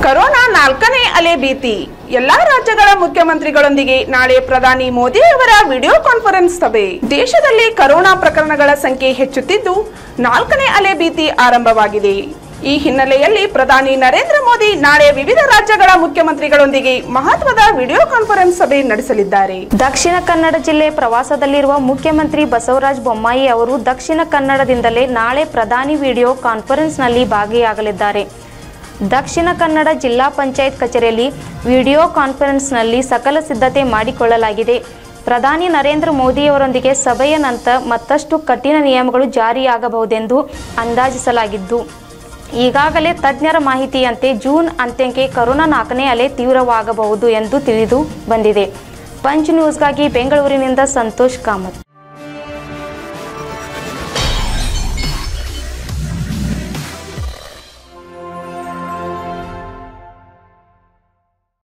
corona ನಾಲ್ಕನೇ ಅಲೆ ಭೀತಿ ಎಲ್ಲಾ ರಾಜ್ಯಗಳ ಮುಖ್ಯಮಂತ್ರಿಗಳೊಂದಿಗೆ ನಾಳೆ ಪ್ರಧಾನಿ ಮೋದಿ ಅವರ ವಿಡಿಯೋ ಕಾನ್ಫರೆನ್ಸ್ ಸಭೆ ದೇಶದಲ್ಲಿ ಕರೋನಾ ಪ್ರಕರಣಗಳ ಸಂಖ್ಯೆ ಹೆಚ್ಚುತ್ತಿದ್ದು ನಾಲ್ಕನೇ ಅಲೆ ಭೀತಿ ಆರಂಭವಾಗಿದೆ ಈ ಹಿನ್ನೆಲೆಯಲ್ಲಿ ಪ್ರಧಾನಿ ನರೇಂದ್ರ ಮೋದಿ ನಾಳೆ ವಿವಿಧ ರಾಜ್ಯಗಳ ಮುಖ್ಯಮಂತ್ರಿಗಳೊಂದಿಗೆ ಮಹತ್ವದ ವಿಡಿಯೋ ಕಾನ್ಫರೆನ್ಸ್ ಸಭೆ ನಡೆಸಲಿದ್ದಾರೆ ದಕ್ಷಿಣ ಕನ್ನಡ ಜಿಲ್ಲೆ ಪ್ರವಾಸದಲ್ಲಿರುವ ಮುಖ್ಯಮಂತ್ರಿ ಬಸವರಾಜ ಬೊಮ್ಮಾಯಿ ಅವರು ದಕ್ಷಿಣ ಕನ್ನಡದಿಂದಲೇ ನಾಳೆ ಪ್ರಧಾನಿ ವಿಡಿಯೋ ಕಾನ್ಫರೆನ್ಸ್ನಲ್ಲಿ ಭಾಗಿಯಾಗಲಿದ್ದಾರೆ ದಕ್ಷಿಣ ಕನ್ನಡ ಜಿಲ್ಲಾ ಪಂಚಾಯತ್ ಕಚೇರಿಯಲ್ಲಿ ವಿಡಿಯೋ ಕಾನ್ಫರೆನ್ಸ್ನಲ್ಲಿ ಸಕಲ ಸಿದ್ಧತೆ ಮಾಡಿಕೊಳ್ಳಲಾಗಿದೆ ಪ್ರಧಾನಿ ನರೇಂದ್ರ ಮೋದಿಯವರೊಂದಿಗೆ ಸಭೆಯ ನಂತರ ಮತ್ತಷ್ಟು ಕಠಿಣ ನಿಯಮಗಳು ಜಾರಿಯಾಗಬಹುದೆಂದು ಅಂದಾಜಿಸಲಾಗಿದ್ದು ಈಗಾಗಲೇ ತಜ್ಞರ ಮಾಹಿತಿಯಂತೆ ಜೂನ್ ಅಂತ್ಯಕ್ಕೆ ಕರೋನಾ ನಾಲ್ಕನೇ ಅಲೆ ತೀವ್ರವಾಗಬಹುದು ಎಂದು ತಿಳಿದು ಬಂದಿದೆ ಪಂಚ್ ನ್ಯೂಸ್ಗಾಗಿ ಬೆಂಗಳೂರಿನಿಂದ ಸಂತೋಷ್ ಕಾಮತ್